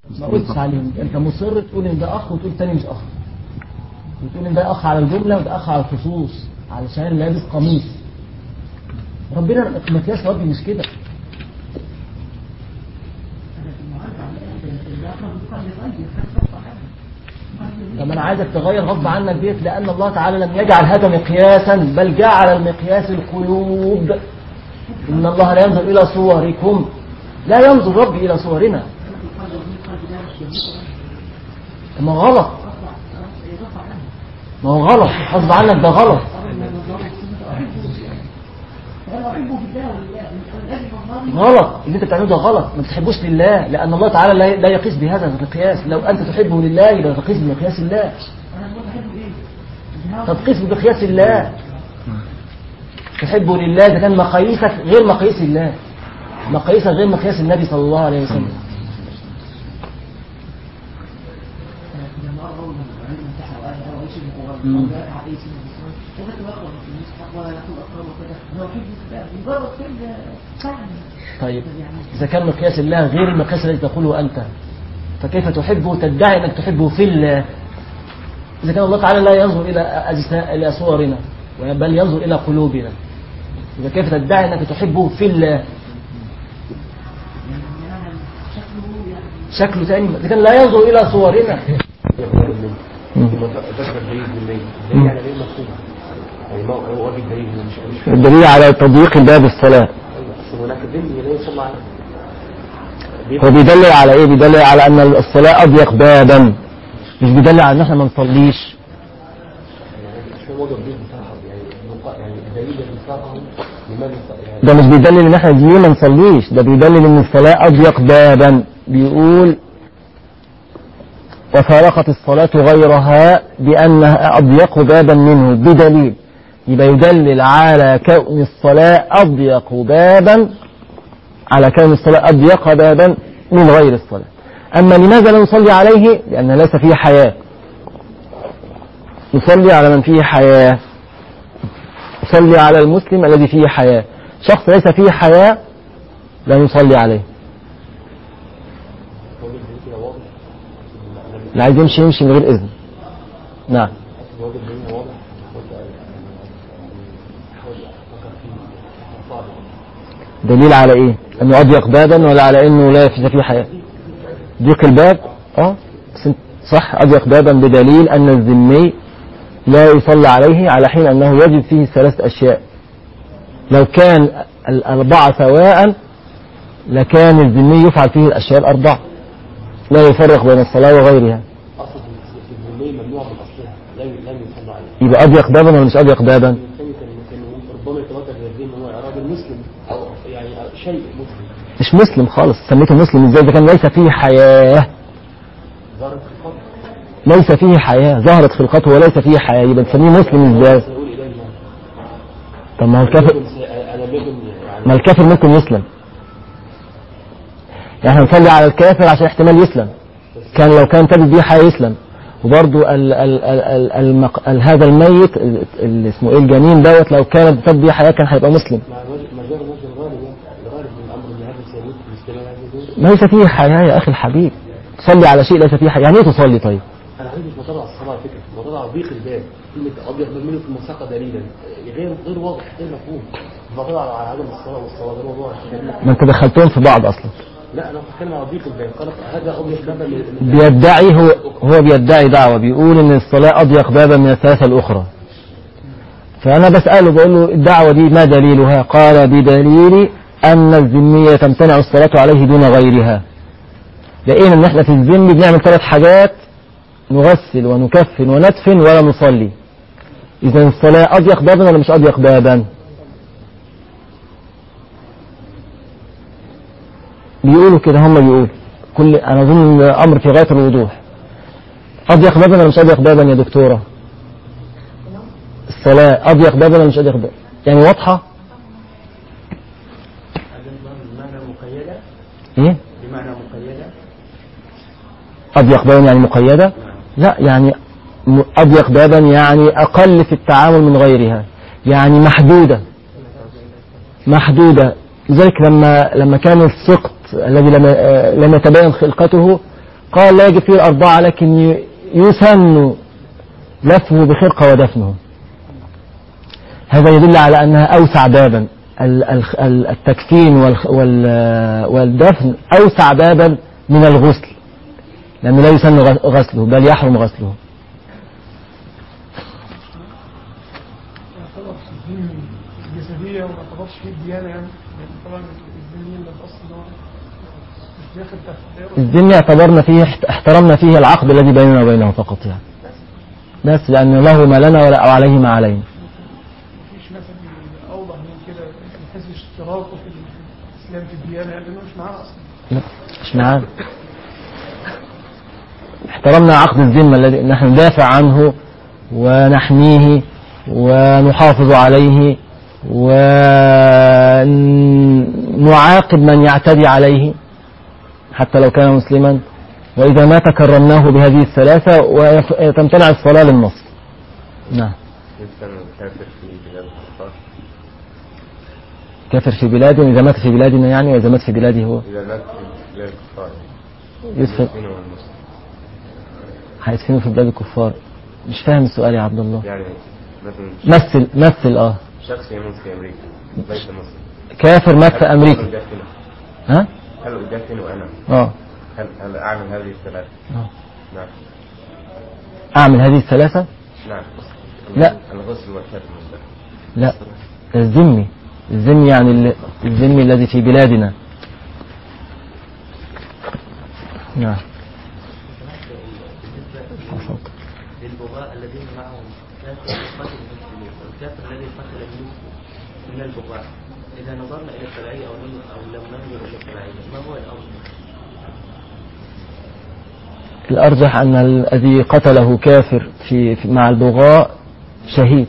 ما قلتش عليهم انت مصر تقول ان ده اخ وتقول تاني مش اخ وتقول ان ده اخ على الجمله وده اخ على الخصوص علشان لابس قميص ربنا مقياس ربي مش كده طب انا عايزك تغير غصب عنك ديت لان الله تعالى لم يجعل هذا مقياسا بل جعل المقياس القلوب ان الله لا ينظر الى صوركم لا ينظر ربي الى صورنا ما هو غلط ما هو غلط غصب عنك ده غلط غلط اللي انت بتعمله ده غلط ما بتحبوش لله لان الله تعالى لا لا يقيس بهذا المقياس لو انت تحبه لله يبقى تقيس بمقياس الله تقيس بمقياس الله تحبه لله ده كان مقاييسك غير مقاييس الله مقاييسك غير مقياس النبي صلى الله عليه وسلم مم. طيب إذا كان مقياس الله غير المقياس الذي تقوله أنت فكيف تحبه تدعي أنك تحبه في الله إذا كان الله تعالى لا ينظر إلى أجساء إلى صورنا بل ينظر إلى قلوبنا إذا كيف تدعي أنك تحبه في الله شكله ثاني إذا كان لا ينظر إلى صورنا ذكر دليل بالليل دليل على غير مفهوم يعني ما هو وجه دليل هو مش مش الدليل على تضييق باب الصلاة بس هناك دليل لا يصلى عليه هو بيدلل على ايه بيدلل على ان الصلاة اضيق بابا مش بيدلل على ان احنا ما نصليش مش هو وجه دليل بصراحه يعني المقا- يعني الدليل الذي ساقه لماذا يعني ده مش بيدلل ان احنا ليه ما نصليش ده بيدلل ان الصلاة اضيق بابا بيقول وفارقت الصلاة غيرها بأنها أضيق بابا منه بدليل يبقى يدلل على كون الصلاة أضيق بابا على كون الصلاة أضيق بابا من غير الصلاة أما لماذا لا نصلي عليه لأن ليس فيه حياة نصلي على من فيه حياة نصلي على المسلم الذي فيه حياة شخص ليس فيه حياة لا نصلي عليه وجه الدليل كده واضح اللي عايز يمشي يمشي من غير إذن نعم وجه الدليل واضح قلت احاول افكر فيه صعب دليل على ايه انه اضيق بابا ولا على انه لا في فيه حياة ضيق الباب اه بس انت- صح اضيق بابا بدليل ان الذمي لا يصلى عليه على حين انه يجب فيه ثلاث اشياء لو كان الاربعة سواء لكان الذمي يفعل فيه الاشياء الاربعة لا يفرق بين الصلاة وغيرها اقصد في الذمي ممنوع من اصلها لم لم يصلى عليه يبقى اضيق بابا ولا مش اضيق بابا الثاني كان كان ربما يتوجه للذهن ان هو راجل مسلم او يعني شيء مسلم مش مسلم خالص سميته مسلم ازاي اذا كان ليس فيه حياة ظهرت في القبر ليس فيه حياة ظهرت خلقته وليس فيه حياة يبقى تسميه مسلم ازاي سيقول اليه يعني طب ما هو الكافر انا لازم يعني ما الكافر ممكن يسلم يعني هنصلي على الكافر عشان احتمال يسلم كان لو كان تجد بيه حياة يسلم وبرضو ال ال ال ال المق... ال هذا الميت ال- اللي اسمه ايه الجنين دوت لو كانت تجد بيه حياة كان هيبقى مسلم مع وجه- مجال وجه الغالب يعني الغالب من الامر ان هذا سيموت في الاستماع هذه ليس فيه حياة يا اخي الحبيب تصلي على شيء ليس فيه حياة يعني ايه تصلي طيب انا عندي في مطلع الصلاه على فكره مطلع ضيق الباب كلمه ابيض منه في المساقه دليلا غير غير واضح غير مفهوم مطلع على عدم الصلاه والصلاه ده موضوع ما انت دخلتهم في بعض اصلا لا انا بتكلم على ضيق الباب قال هذا ابيض بابا من- من- بيدعي هو هو بيدعي دعوة بيقول ان الصلاة اضيق بابا من الثلاثة الاخرى فانا بسأله بقول له الدعوة دي ما دليلها قال بدليل ان الذمية تمتنع الصلاة عليه دون غيرها لقينا ان احنا في الذم بنعمل ثلاث حاجات نغسل ونكفن وندفن ولا نصلي اذا الصلاة اضيق بابا ولا مش اضيق بابا بيقولوا كده هم بيقولوا كل انا اظن الامر في غايه الوضوح اضيق بابا ولا مش اضيق بابا يا دكتوره الصلاه اضيق بابا ولا مش اضيق بابا يعني واضحه بمعنى مقيده ايه بمعنى مقيده اضيق بابا يعني مقيده لا يعني م- اضيق بابا يعني اقل في التعامل من غيرها يعني محدوده محدوده لذلك لما لما كان السقط الذي لم آه، لم يتبين خلقته قال لا يجب فيه الأربعة لكن ي- يسن لفه بخرقة ودفنه هذا يدل على أنها أوسع بابا ال- ال- ال- التكفين والخ- وال- والدفن أوسع بابا من الغسل لأنه لا يسن غ- غسله بل يحرم غسله يعتبر في الدين الجسدية وما يعتبرش فيه الديانة يعني لأن طبعا الدين اللي الأصل ده مش داخل تحت دائرة الدين اعتبرنا فيه احت- احترمنا فيه العقد الذي بيننا وبينه فقط يعني بس لأن له ما لنا ولا وعليه ما علينا مفيش مثلا أوضح من كده من حيث اشتراكه في الإسلام في الديانة يعني لأنه مش معاه أصلا لا مش معانا احترمنا عقد الذمة الذي نحن ندافع عنه ونحميه ونحافظ عليه ونعاقب من يعتدي عليه حتى لو كان مسلما وإذا مات كرمناه بهذه الثلاثة وتمتنع الصلاة للنص نعم يمكن كافر في بلاد الكفار كافر في بلاده إذا مات في بلادنا يعني وإذا مات في بلاده هو إذا مات في بلاد الكفار يدفن المسلمين والمسلمين هيدفنوا في بلاد الكفار مش فاهم السؤال يا عبد الله يعني مثلا مثل مثل اه شخص يموت في أمريكا ليس مسلم كافر مات في امريكا هل أدفنه؟ ها هل أدفنه أنا؟ اه هل هل أعمل هذه الثلاث؟ آه. نعم اعمل هذه الثلاثة نعم لا. الغسل والكتم والدفن لا الذمي الذمي يعني ال- الذمي الذي في بلادنا نعم حصل. للبغاء الذين معهم كافر قتل المسلمين والكافر الذي قتل المسلم من البغاء إذا نظرنا إلى التبعية أو لم أو لم ننظر إلى التبعية ما هو الأفضل؟ الأرجح أن الذي قتله كافر في في- مع البغاء شهيد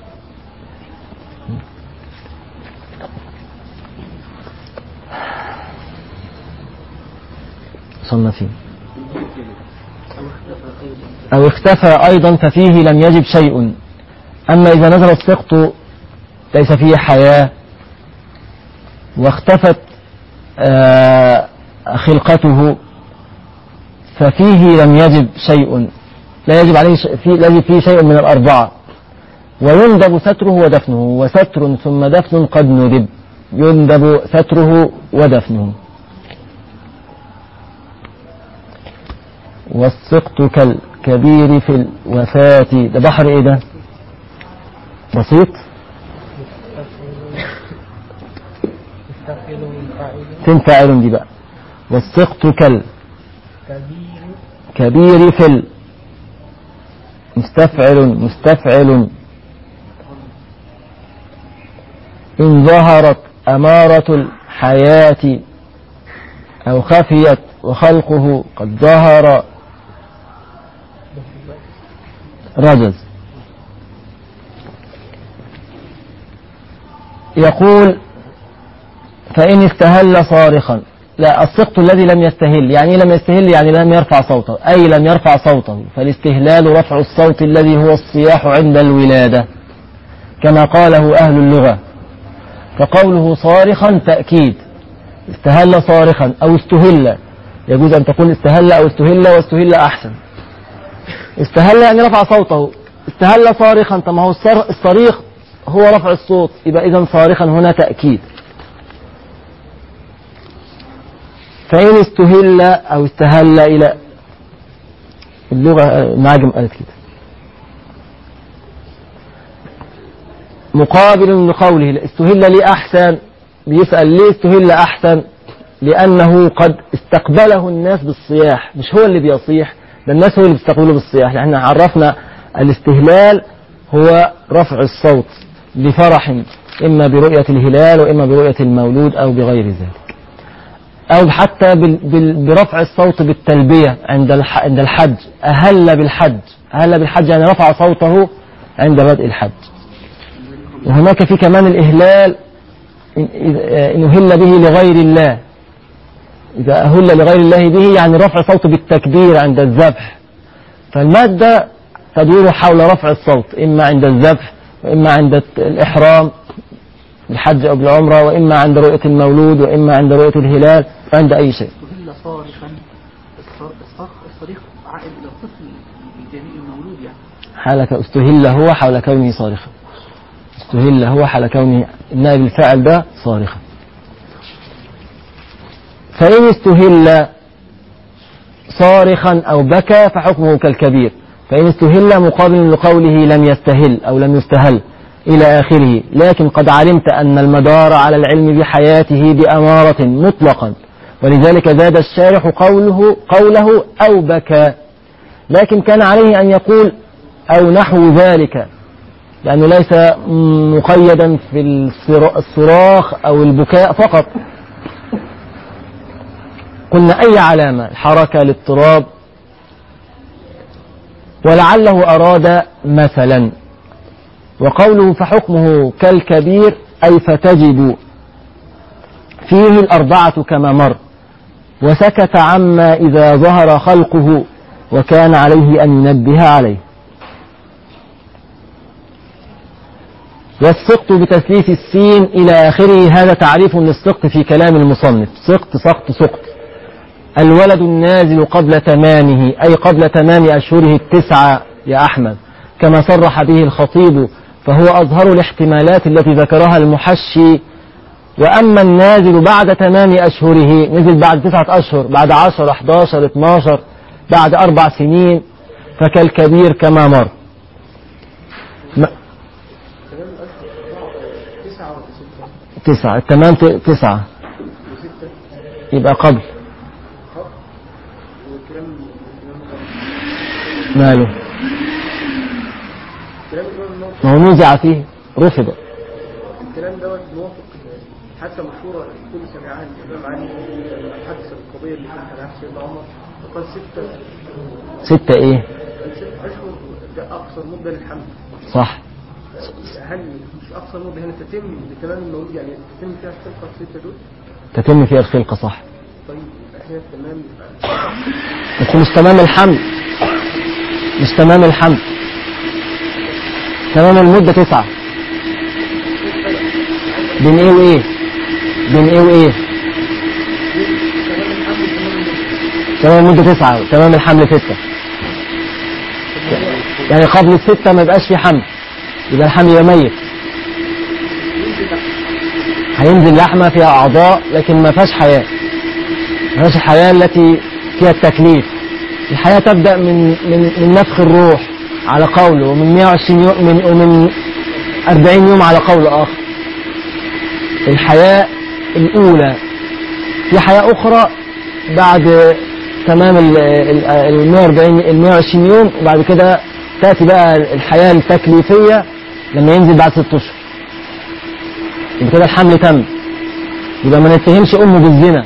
وصلنا فيه أو اختفى أيضا ففيه لم يجب شيء أما إذا نزل السقط ليس فيه حياة واختفت آه، خلقته ففيه لم يجب شيء لا يجب عليه شيء في لا يجب فيه شيء من الأربعة ويندب ستره ودفنه وستر ثم دفن قد ندب يندب ستره ودفنه والسقط كالكبير في الوفاة ده بحر ايه ده بسيط فين فاعل دي بقى والسقط كال كبير في ال مستفعل مستفعل إن ظهرت أمارة الحياة أو خفيت وخلقه قد ظهر رجز يقول فإن استهل صارخا لا السقط الذي لم يستهل يعني إيه لم يستهل يعني لم يرفع صوته أي لم يرفع صوته فالاستهلال رفع الصوت الذي هو الصياح عند الولادة كما قاله أهل اللغة فقوله صارخا تأكيد استهل صارخا أو استهل يجوز أن تقول استهل أو استهل واستهل أحسن استهل يعني رفع صوته استهل صارخا طب ما هو الصر- الصريخ هو رفع الصوت يبقى إذا صارخا هنا تأكيد فإن استهل أو استهل إلى اللغة المعجم قالت كده مقابل لقوله استهل لي أحسن بيسأل ليه استهل أحسن لأنه قد استقبله الناس بالصياح مش هو اللي بيصيح ده الناس هو اللي بيستقبله بالصياح لأن عرفنا الاستهلال هو رفع الصوت لفرح إما برؤية الهلال وإما برؤية المولود أو بغير ذلك أو حتى بال- بال- برفع الصوت بالتلبية عند الح- عند الحج أهل بالحج أهل بالحج يعني رفع صوته عند بدء الحج وهناك في كمان الإهلال إن إذا- إن أهل به لغير الله إذا أهل لغير الله به يعني رفع صوت بالتكبير عند الذبح فالمادة تدور حول رفع الصوت إما عند الذبح وإما عند الت- الإحرام الحج أو بالعمرة وإما عند رؤية المولود وإما عند رؤية الهلال وعند أي شيء استهل صارخا الصر- الصرخ حال ك- استهل هو حال كونه صارخا استهل هو حال كونه النائب الفاعل ده صارخا فإن استهل صارخا أو بكى فحكمه كالكبير فإن استهل مقابل لقوله لم يستهل أو لم يستهل إلى آخره لكن قد علمت أن المدار على العلم بحياته بأمارة مطلقا ولذلك زاد الشارح قوله, قوله أو بكى لكن كان عليه أن يقول أو نحو ذلك لأنه ليس مقيدا في الصرا- الصراخ أو البكاء فقط قلنا أي علامة الحركة الاضطراب ولعله أراد مثلا وقوله فحكمه كالكبير أي فتجب فيه الأربعة كما مر وسكت عما إذا ظهر خلقه وكان عليه أن ينبه عليه والسقط بتثليث السين إلى آخره هذا تعريف للسقط في كلام المصنف سقط سقط سقط الولد النازل قبل تمامه أي قبل تمام أشهره التسعة يا أحمد كما صرح به الخطيب فهو أظهر الاحتمالات التي ذكرها المحشي وأما النازل بعد تمام أشهره نزل بعد تسعة أشهر بعد عشر 11 12 بعد أربع سنين فكالكبير كما مر م- تسعة التمام ت- تسعة يبقى قبل ماله ما هو نزع فيه رفض الكلام دوت موافق حتى مشهورة كل سمعها الإمام علي لما حدث القضية اللي كانت على سيدنا عمر فقال ستة ستة ايه ست أشهر ده أقصر مدة للحمل صح هل مش أقصر مدة هنا تتم بتمام المولود يعني تتم فيها الخلقة الستة دول؟ تتم فيها الخلقة صح طيب هي تمام بس مش تمام الحمل مش تمام الحمل تمام المدة تسعة بين ايه وايه بين ايه وايه تمام المدة تسعة تمام الحمل ستة يعني قبل الستة ما يبقاش في حمل يبقى الحمل يبقى ميت هينزل لحمة فيها أعضاء لكن ما فيهاش حياة ما فيهاش الحياة التي فيها التكليف الحياة تبدأ من من من نفخ الروح على قوله ومن 120 يوم من ومن 40 يوم على قول آخر الحياة الأولى في حياة أخرى بعد تمام ال ال- ال 140 ال 120 يوم وبعد كده تأتي بقى الحياة التكليفية لما ينزل بعد ست أشهر يبقى كده الحمل تم يبقى ما نتهمش أمه بالزنا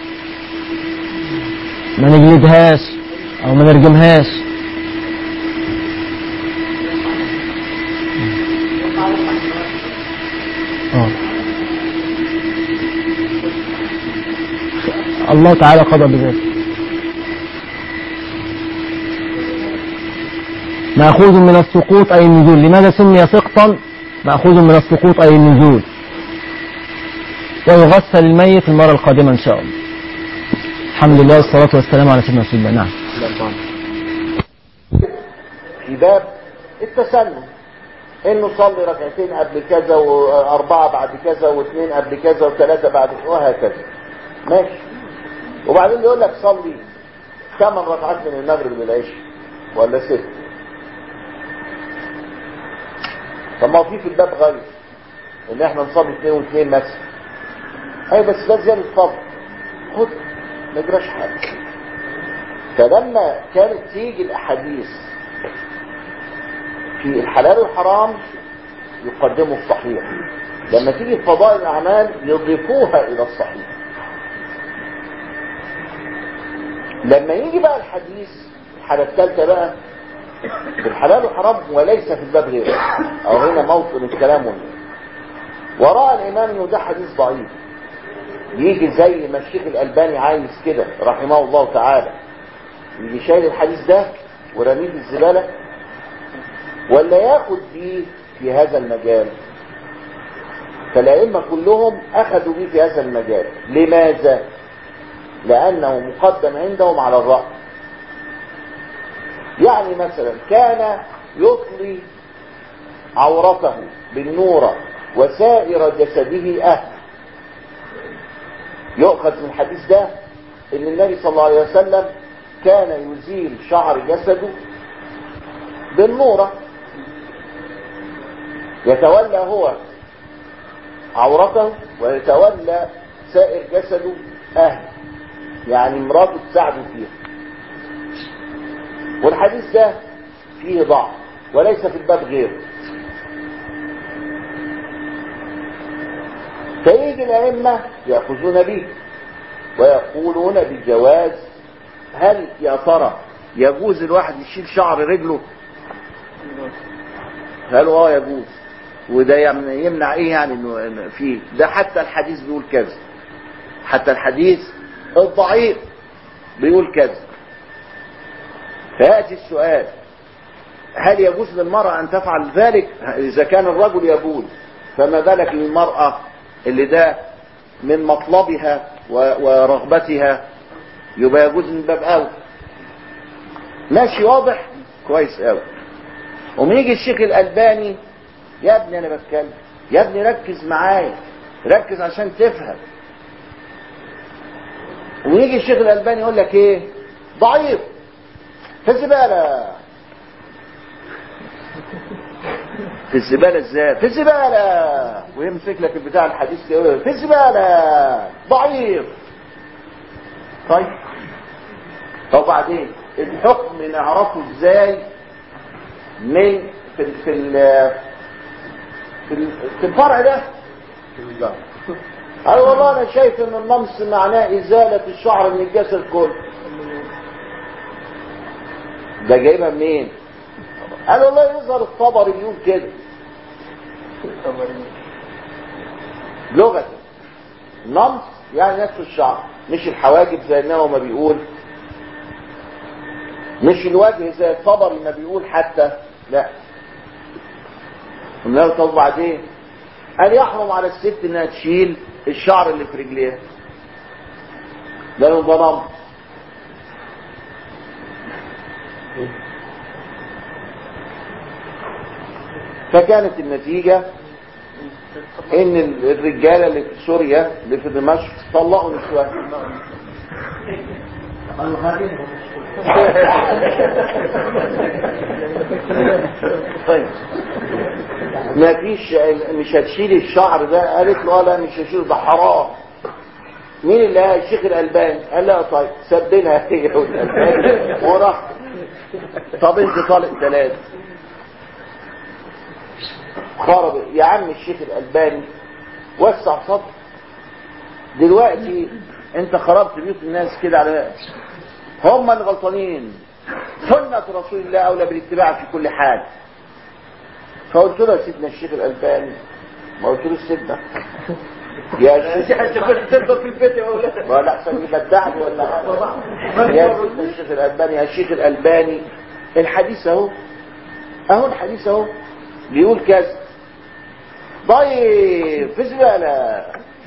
ما نجلدهاش أو ما نرجمهاش آه. الله تعالى قضى بذلك مأخوذ من السقوط أي النزول لماذا سمي سقطا مأخوذ من السقوط أي النزول ويغسل الميت المرة القادمة إن شاء الله الحمد لله والصلاة والسلام على سيدنا رسول الله نعم في باب التسنن انه صلي ركعتين قبل كذا واربعه بعد كذا واثنين قبل كذا وثلاثه بعد كذا وهكذا ماشي وبعدين يقول لك صلي ثمان ركعات من المغرب للعشاء ولا ست طب ما هو في في الباب غير ان احنا نصلي اثنين واثنين مثلا اي بس ده زياده فضل خد ما يجراش حاجه فلما كانت تيجي الاحاديث في الحلال والحرام يقدموا الصحيح لما تيجي في فضائل الاعمال يضيفوها الى الصحيح لما يجي بقى الحديث الحالة الثالثة بقى في الحلال والحرام وليس في الباب غيره او هنا موطن الكلام هنا وراء الامام انه ده حديث ضعيف يجي زي ما الشيخ الالباني عايز كده رحمه الله تعالى يجي شايل الحديث ده ورميه في الزباله ولا ياخد بيه في هذا المجال فالأئمة كلهم أخذوا بيه في هذا المجال لماذا؟ لأنه مقدم عندهم على الرأي يعني مثلا كان يطلي عورته بالنور وسائر جسده أهل يؤخذ من الحديث ده ان النبي صلى الله عليه وسلم كان يزيل شعر جسده بالنورة يتولى هو عورته ويتولى سائر جسده أهل يعني مراته تساعده فيها والحديث ده فيه ضعف وليس في الباب غيره فيجي الأئمة يأخذون به ويقولون بجواز هل يا ترى يجوز الواحد يشيل شعر رجله قالوا اه يجوز وده يمنع, يمنع ايه يعني انه إنه فيه ده حتى الحديث بيقول كذا حتى الحديث الضعيف بيقول كذا فيأتي السؤال هل يجوز للمرأة أن تفعل ذلك إذا كان الرجل يجوز فما بالك للمرأة اللي ده من مطلبها و- ورغبتها يبقى يجوز من باب أول ماشي واضح كويس قوي ومن يجي الشيخ الألباني يا ابني أنا بتكلم يا ابني ركز معايا ركز عشان تفهم ويجي الشيخ الألباني يقول لك ايه ضعيف في الزبالة في الزبالة ازاي في الزبالة ويمسك لك البتاع الحديث ده يقول في الزبالة ضعيف طيب طب بعدين الحكم نعرفه ازاي من في ال في ال في, ال في الفرع ده لا قال والله انا شايف ان النمس معناه ازالة الشعر من الجسد كله ده جايبها منين قال والله يظهر الطبري بيقول كده لغة نمس يعني نفس الشعر مش الحواجب زي النووي ما بيقول مش الوجه زي الطبري ما بيقول حتى لا قلنا له طب بعدين قال يحرم على الست انها تشيل الشعر اللي في رجليها لانه ده نمط فكانت النتيجة ان الرجالة اللي في سوريا اللي في دمشق طلقوا نسوان طيب ما فيش مش هتشيل الشعر ده قالت له لا مش هشيل ده حرام مين اللي قال الشيخ الالباني قال لا طيب سبنا هي والالباني وراح طب انت طالق ثلاث خرب يا عم الشيخ الالباني وسع صدر دلوقتي انت خربت بيوت الناس كده على هم الغلطانين سنة رسول الله أولى بالاتباع في كل حال فقلت له يا سيدنا الشيخ الألباني ما قلت له سيدنا يا شيخ انت كنت تفضل في البيت يا مولانا ولا احسن يبدعني ولا حاجة. يا سيدنا الشيخ الألباني يا شيخ الألباني الحديث اهو اهو الحديث اهو بيقول كذا طيب في زبالة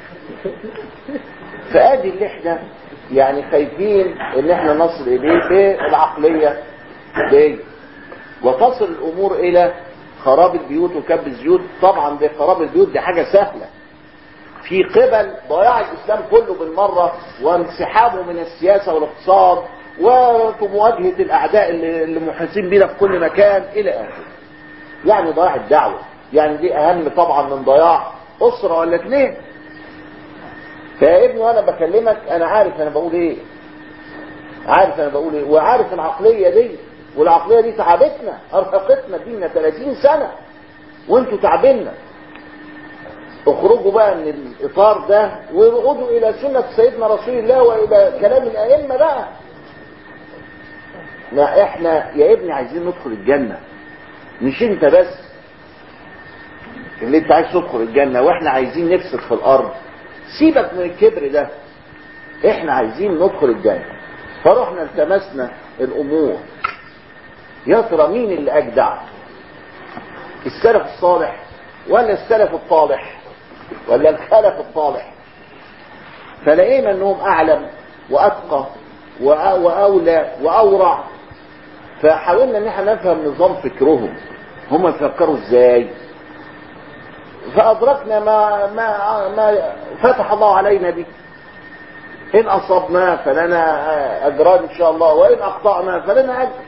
فادي اللي احنا يعني خايفين ان احنا نصل اليه بالعقلية دي وتصل الامور الى خراب البيوت وكب الزيوت طبعا دي خراب البيوت دي حاجة سهلة في قبل ضياع الاسلام كله بالمرة وانسحابه من السياسة والاقتصاد ومواجهة الاعداء اللي اللي محيطين بينا في كل مكان الى اخره يعني ضياع الدعوة يعني دي اهم طبعا من ضياع اسرة ولا اتنين فيا ابني وانا بكلمك انا عارف انا بقول ايه عارف انا بقول ايه وعارف العقلية دي والعقلية دي تعبتنا ارهقتنا فينا 30 سنة وانتوا تعبنا اخرجوا بقى من الاطار ده وارقدوا الى سنة سيدنا رسول الله والى كلام الائمة بقى لا احنا يا ابني عايزين ندخل الجنة مش انت بس اللي انت عايز تدخل الجنة واحنا عايزين نفسد في الارض سيبك من الكبر ده احنا عايزين ندخل الجنة فرحنا التمسنا الامور يا ترى مين اللي اجدع السلف الصالح ولا السلف الطالح ولا الخلف الطالح فلقينا انهم اعلم واتقى وأ- واولى واورع فحاولنا ان احنا نفهم نظام فكرهم هم يفكروا ازاي فادركنا ما ما ما فتح الله علينا به ان اصبنا فلنا اجران ان شاء الله وان اخطانا فلنا اجر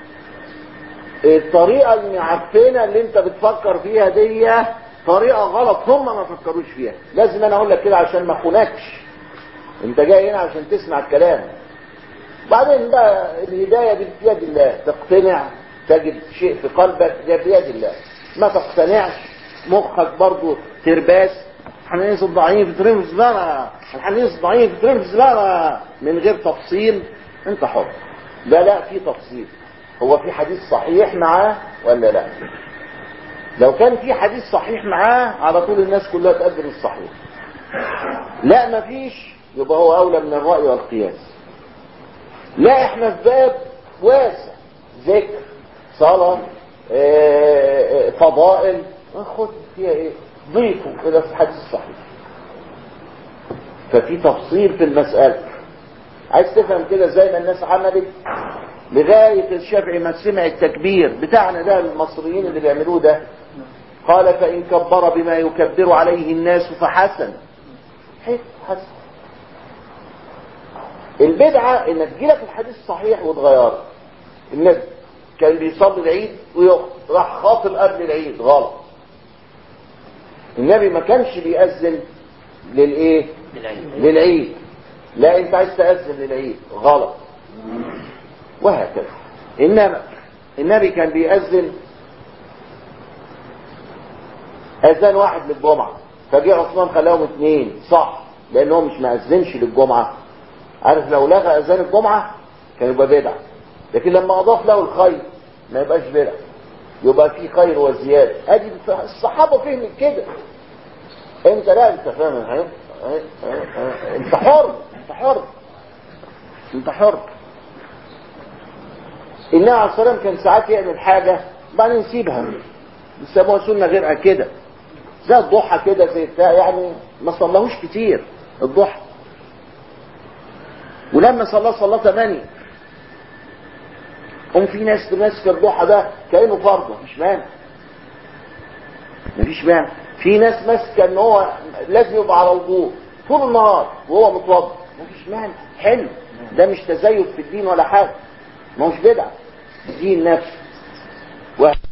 الطريقه المعفنه اللي انت بتفكر فيها دي طريقه غلط هم ما فكروش فيها لازم انا اقول لك كده عشان ما اخونكش انت جاي هنا عشان تسمع الكلام بعدين بقى الهدايه دي بيد الله تقتنع تجد شيء في قلبك ده بيد الله ما تقتنعش مخك برضو ترباس الحنانيس الضعيف ترمي في زبالة الحنانيس الضعيف ترمي في زبالة من غير تفصيل انت حر لا لا في تفصيل هو في حديث صحيح معاه ولا لا لو كان في حديث صحيح معاه على طول الناس كلها تقدم الصحيح لا مفيش يبقى هو اولى من الرأي والقياس لا احنا في باب واسع ذكر صلاة اه، اه، فضائل خد فيها ايه ضيفوا الى في الحديث الصحيح ففي تفصيل في المسألة عايز تفهم كده زي ما الناس عملت لغاية الشافعي ما سمع التكبير بتاعنا ده المصريين اللي بيعملوه ده قال فإن كبر بما يكبر عليه الناس فحسن حلو حسن البدعة انك تجيلك الحديث الصحيح وتغيره النبي كان بيصلي العيد ويخطب راح خاطب قبل العيد غلط النبي ما كانش بيأذن للايه للعيد لا انت عايز تأذن للعيد غلط وهكذا انما النبي كان بيأذن اذان واحد للجمعة فجه عثمان خلاهم اثنين صح لان هو مش مأذنش للجمعة عارف لو لغى اذان الجمعة كان يبقى بدعة لكن لما اضاف له الخير ما يبقاش بدعة يبقى في خير وزيادة ادي الصحابة فهمت كده انت لا انت فاهم ها؟ ها؟ ها؟ انت حر انت حر انت حر النبي عليه الصلاه والسلام كان ساعات يعمل حاجه بعدين يسيبها يسموها سنه غيرها كده زي الضحى كده زي بتاع يعني ما صلاهوش كتير الضحى ولما صلاه صلاه ثمانية هم في ناس ماسك الضحى ده كانه فرضه مش مانع مفيش مانع في ناس ماسكه ان هو لازم يبقى على وضوء طول النهار وهو متوضا مفيش مانع حلو ده مش تزيد في الدين ولا حاجه ما هوش بدعه دين نفسه